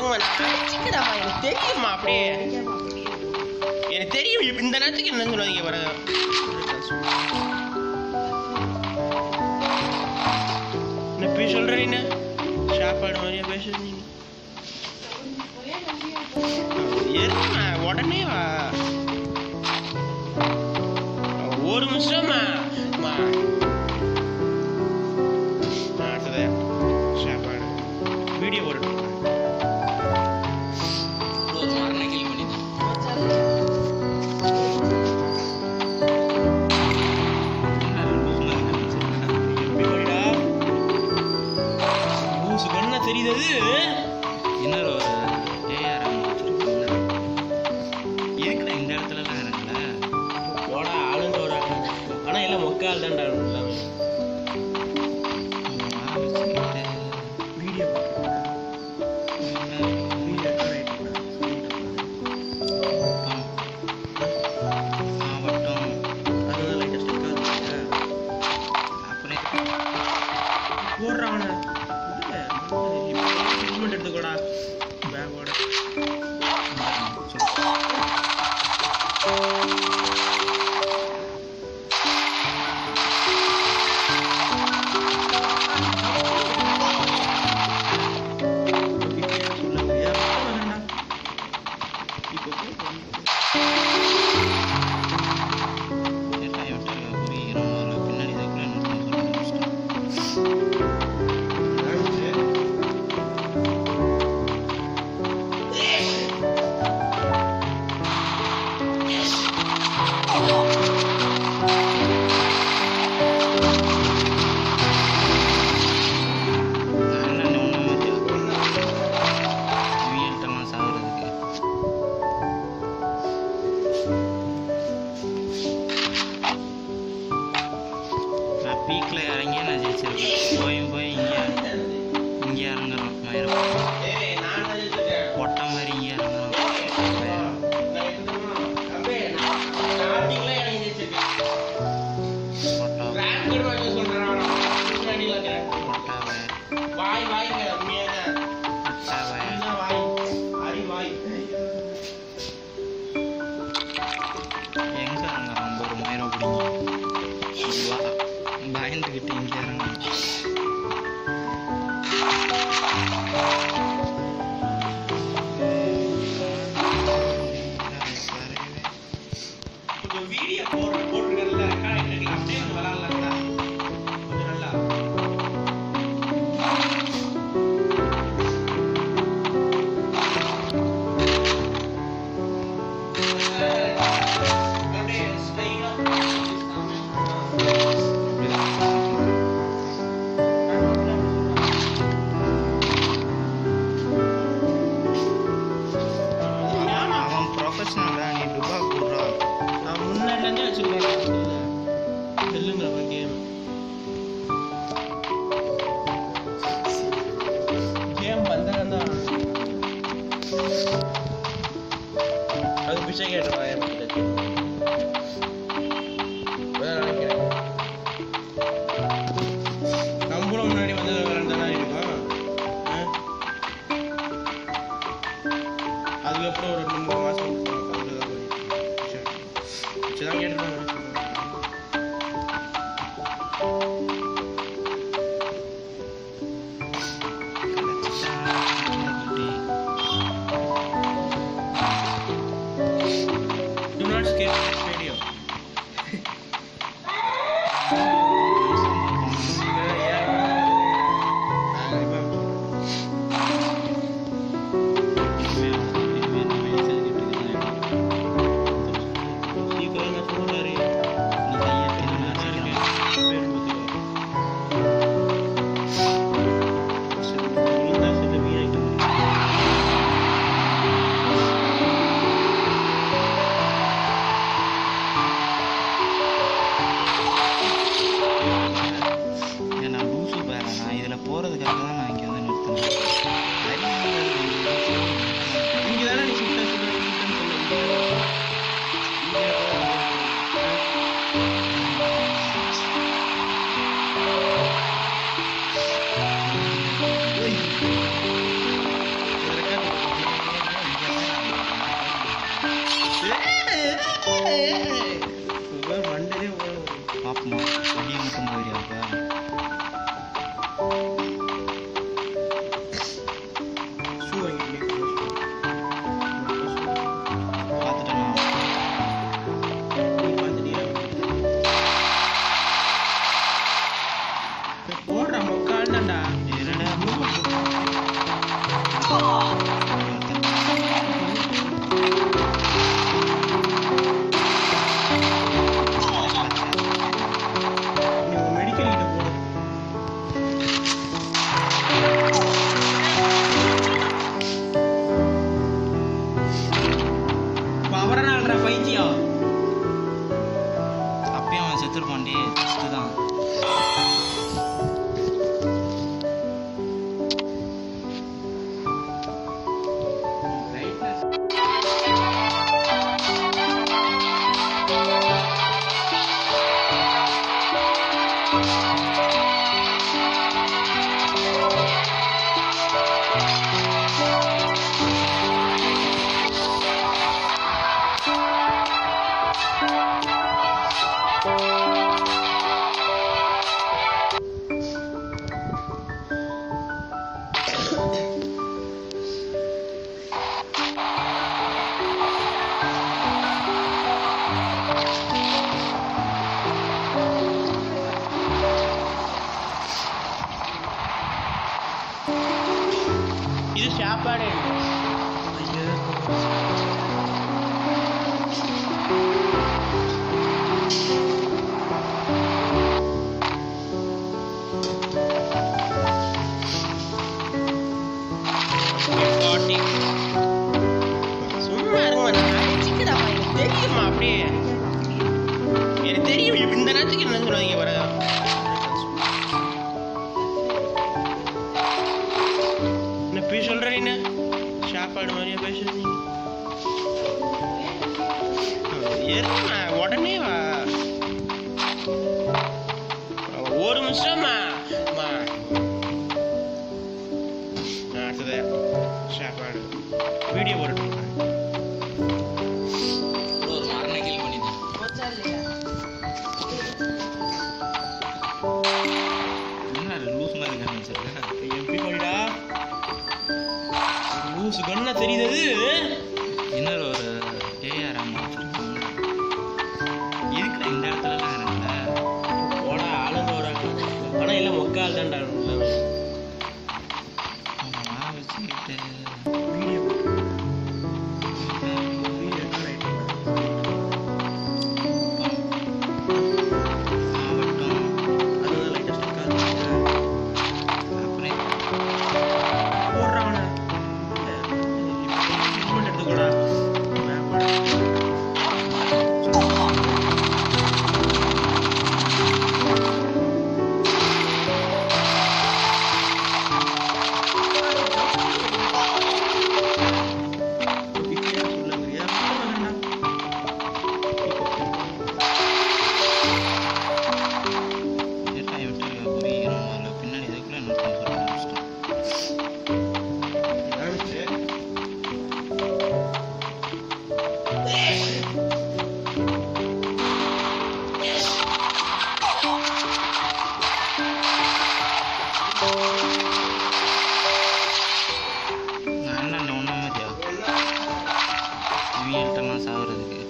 போங்க நான் வச்சுக்கிறேம்மா எனக்கு தெரியுமா அப்படியே எனக்கு தெரியும் இப்ப இந்த நேரத்துக்கு என்ன சொல்லுவாங்க வர என்ன போய் சொல்ற நீ சாப்பாடு மாதிரியா பேசுறது நீ எதுமா உடனே வா ஒரு நிமிஷமா மா அடுத்தது சாப்பாடு வீடியோ போட்டு ஒரு மரண கேள்வி பண்ணிட்டேன் எப்படி போயிடா ஊசு கண்ணா தெரியுது அது இன்னொரு ஒரு ஏஆர் இருக்குடா இந்த இடத்துலலாம் இருக்குல்ல போடா ஆளுங்க ஒரு ஆளு. ஆனா எல்லாம் மொக்கால் தான்டா எல்லாமே வீடியோ வீடியோ மாவட்டம் அதுதான் லைட்டஸ்ட் இருக்காது அப்புறம் போடுறான் ஹெல்மெட் எடுத்துக்கோடா பேக்கோட பின்னாடி இதுக்குள்ள சொல்லி நல்லெண்ணெய் ஒண்ணு மாத்தி வீட்டெல்லாம் சாகுறதுக்கு நான் பீக்கில் இறங்கி நான் ஜெயிச்சிருக்கேன் போய் போய் இங்கே இங்கே இறங்குறோம் மயிரம் பொட்டை மாதிரி இங்கே இறங்குறோம் மயிரம் பொட்டை பொட்டாவை வாய் வாய்ங்க உண்மையான அச்சாவை வாய் அரி வாய் எங்கே இறங்குறோம் ஒரு மயிரம் பிடிங்கி வா பயந்துக்கிட்டு இங்கே இறங்கணும் கொஞ்சம் வீடியோ போட்டு போட்டுருக்கல ரெக்கார்ட் எடுக்கலாம் அப்படியே கொஞ்சம் விளாட்லாம்டா கொஞ்சம் நல்லா அப்படியே ஸ்டைலா அவன் ப்ரொஃபஷனல்டா நீ டுபா கூடுறா நான் முன்னாடிலேருந்தே வச்சுருக்கேன் செல்லுங்கிற ஒரு கேம் கேம் வந்ததான் தான் அது பிச்சை கேட்டுருவான் என் பக்கத்துல. அதான் நினைக்கிறேன். நம்மளும் முன்னாடி வந்து விளாண்டுதானே இருக்கோம் ஆ? அதுக்கப்புறம் ஒரு ரெண்டு மூணு மாசம் அதுதான் வச்சுதான் கேட்டுருவாங்க Do not skip this video. ஆ சாப்பாடு பாட்டி. சும்மா இருங்க நான் அடிச்சுக்கடாப்பா எனக்கு தெரியுமா அப்படியே எனக்கு தெரியும் இப்ப இந்த நேரத்துக்கு என்ன சொல்லாதீங்க வர என்ன போய் சொல்ற நீ சாப்பாடு மாதிரியா பேசுறீங்க ஏறுமா உடனே வா ஒரு நிமிஷமா அம்மா. ஆ, அடுத்தது சாப்பாடு வீடியோ போட்டுட்டு ஒரு மரண கேள்வி பண்ணிட்டேன் என்ன லூஸ் மாதிரி காமிச்சிருக்கேன் எப்படி பண்ணிடா லூசு கண்ணா தெரியுது அது? இன்னொரு ஒரு ஏஆர் அம்மா வச்சிருக்காங்க எதுக்கு இந்த இடத்துலலாம் இருக்கல போடா ஆளுங்க வராங்க ஆனா எல்லாம் மொக்கால் தான்டா எல்லாமே. நான் வச்சுக்கிட்டு வீடியோ வீடியோ ரெக்கார்ட் மாவட்டம் அதுதான் லைட்டா ஸ்டிக் ஆகுது அப்புறம் போடுறான் எடுத்துக்கூடா எட்டாய் விட்டு புரிகிறோம் அதில் பின்னாடி இதுக்குள்ள என்ன சொல்ல ஆரம்பிச்சிட்டேன் நான் என்ன ஒன்றா மாதிரியா இவங்கள்ட்டெல்லாம் சாகுறதுக்கு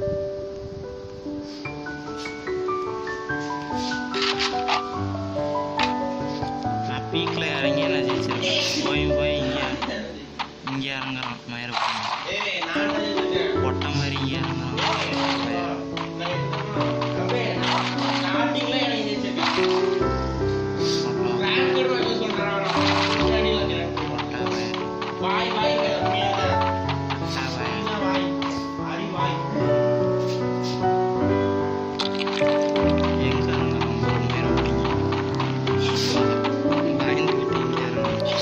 நான் பீக்கில் இறங்கி நான் ஜெயிச்சிருக்கேன் போய் போய் இங்கே இங்கே இறங்குறான் மயிரப்பன் பொட்டை மாதிரி இங்கே இறங்குறான் பொட்டை பய- வாய் வாய் கம்மியாக பொட்டை பய- வாய் அரி வாய் எங்க இறங்குறான் ஒரு மயிரப்பன் பயந்துக்கிட்டு இங்கே இறங்குறான்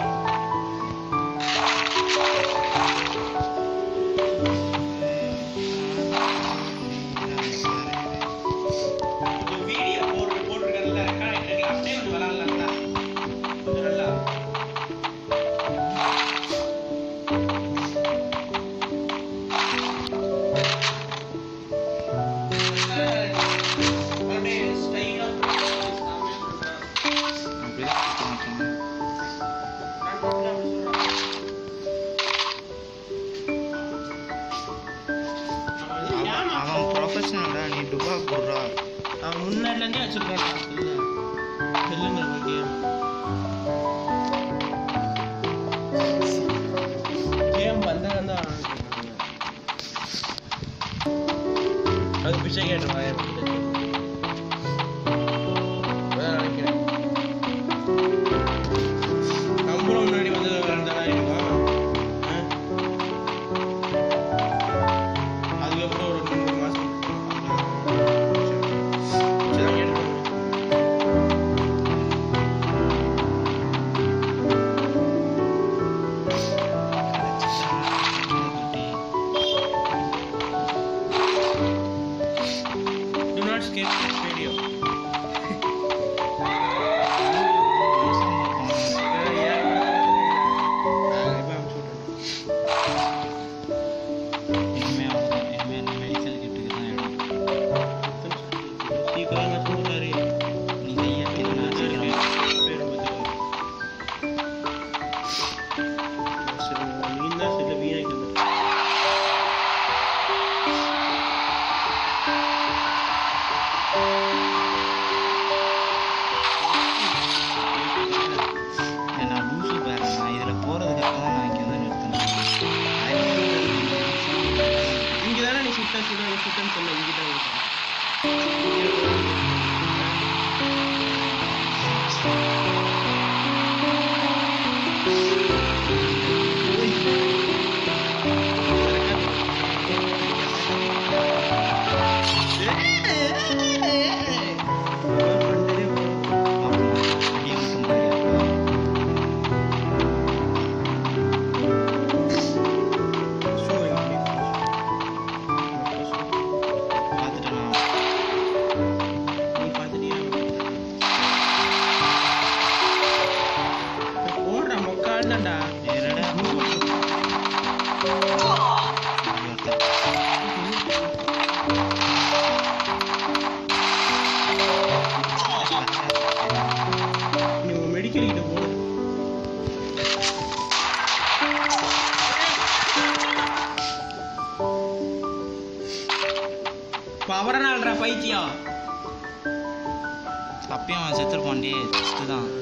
வீடியோ போட்டு போட்டுருக்கல ரெக்கார்ட் ஆகிட்டு அப்படியே கொஞ்சம் விளாட்லாம்ல கொஞ்சம் நல்லா அப்படியே ஸ்டைலாக அப்படியே சுத்த மாட்டான் அவன் அவன் ப்ரொஃபஷனல்டா நீ டுபா போடுறா அவன் முன்னாடிலேருந்தே வச்சிருக்கான் செல்லுங்க கேம் கேம் வந்தவன் தான் அது பிச்சை கேட்டுருவான் நினைக்கிறேன் கம்பளம் முன்னாடி வந்து விளாண்டதா இருக்கும் ஆ? அதுக்கப்புறம் ஒரு ரெண்டு மூணு மாசம் சரி, கேட்டுக்கோங்க. Do not skip this video. நான் இப்ப அனுப்பிச்சு விட்டுறேன். இனிமே அவ்வளோதான் இனிமே இந்த மெடிக்கல் கிட்டுக்கு தான் இடம் சீக்கிரம் நான் சொல்றாரு. நீ கையாட்டி நான் சீக்கிரம் பேரை பத்தி லொக்கேஷன் சொல்ல இங்கிட்ட இருக்கேன் அடியை மட்டும் போடுறியா? பார்த்துட்டு நான் போடுற மொக்கால் தான்டா நேரடா நீ மெடிக்கல் கிட்ட போடு பவரனால்ரா பைத்தியம் அப்பயும் அவன் செத்துருப்பான்டி தான்